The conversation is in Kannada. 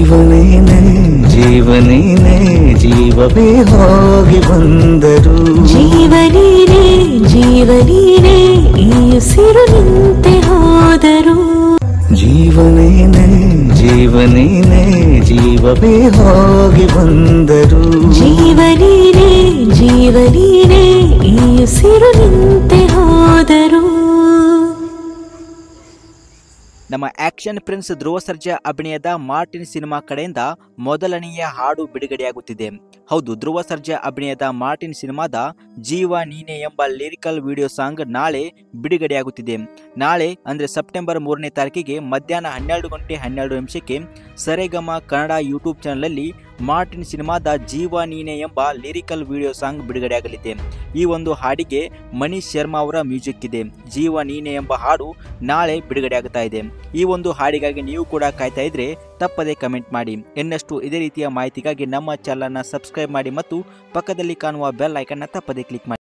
ಜೀವನೇನೆ ಜೀವನೇನೆ ಜೀವವೇ ಹೋಗಿ ಬಂದರು ಜೀವನೀನೇ ಜೀವನೀನೇ ಈ ಉಸಿರು ನಿಂತೆ ಹೋದರು ಜೀವನೇನೆ ಜೀವನೇನೆ ಜೀವವೇ ಹೋಗಿ ಬಂದರು ಜೀವನೀನೇ ಜೀವನೀನೇ ಈ ಉಸಿರು ನಿಂತೆ ಹೋದರು ನಮ್ಮ ಆಕ್ಷನ್ ಪ್ರಿನ್ಸ್ ಧ್ರುವ ಸರ್ಜಾ ಅಭಿನಯದ ಮಾರ್ಟಿನ್ ಸಿನಿಮಾ ಕಡೆಯಿಂದ ಮೊದಲನೆಯ ಹಾಡು ಬಿಡುಗಡೆಯಾಗುತ್ತಿದೆ ಹೌದು ಧ್ರುವ ಸರ್ಜಾ ಅಭಿನಯದ ಮಾರ್ಟಿನ್ ಸಿನಿಮಾದ ಜೀವ ನೀನೆ ಎಂಬ ಲಿರಿಕಲ್ ವಿಡಿಯೋ ಸಾಂಗ್ ನಾಳೆ ಬಿಡುಗಡೆಯಾಗುತ್ತಿದೆ ನಾಳೆ ಅಂದರೆ ಸೆಪ್ಟೆಂಬರ್ ಮೂರನೇ ತಾರೀಕಿಗೆ ಮಧ್ಯಾಹ್ನ ಹನ್ನೆರಡು ಗಂಟೆ ಹನ್ನೆರಡು ನಿಮಿಷಕ್ಕೆ ಸರೆಗಮ ಕನ್ನಡ ಯೂಟ್ಯೂಬ್ ಚಾನಲಲ್ಲಿ ಮಾರ್ಟಿನ್ ಸಿನಿಮಾದ ಜೀವ ನೀನೆ ಎಂಬ ಲಿರಿಕಲ್ ವಿಡಿಯೋ ಸಾಂಗ್ ಬಿಡುಗಡೆಯಾಗಲಿದೆ ಈ ಒಂದು ಹಾಡಿಗೆ ಮನೀಶ್ ಶರ್ಮಾ ಅವರ ಮ್ಯೂಸಿಕ್ ಇದೆ ಜೀವ ನೀನೆ ಎಂಬ ಹಾಡು ನಾಳೆ ಬಿಡುಗಡೆಯಾಗುತ್ತಾ ಇದೆ ಈ ಒಂದು ಹಾಡಿಗಾಗಿ ನೀವು ಕೂಡ ಕಾಯ್ತಾ ಇದ್ರೆ ತಪ್ಪದೆ ಕಮೆಂಟ್ ಮಾಡಿ ಇನ್ನಷ್ಟು ಇದೇ ರೀತಿಯ ಮಾಹಿತಿಗಾಗಿ ನಮ್ಮ ಚಾನಲ್ನ ಸಬ್ಸ್ಕ್ರೈಬ್ ಮಾಡಿ ಮತ್ತು ಪಕ್ಕದಲ್ಲಿ ಕಾಣುವ ಬೆಲ್ ಐಕನ್ನ ತಪ್ಪದೆ ಕ್ಲಿಕ್ ಮಾಡಿ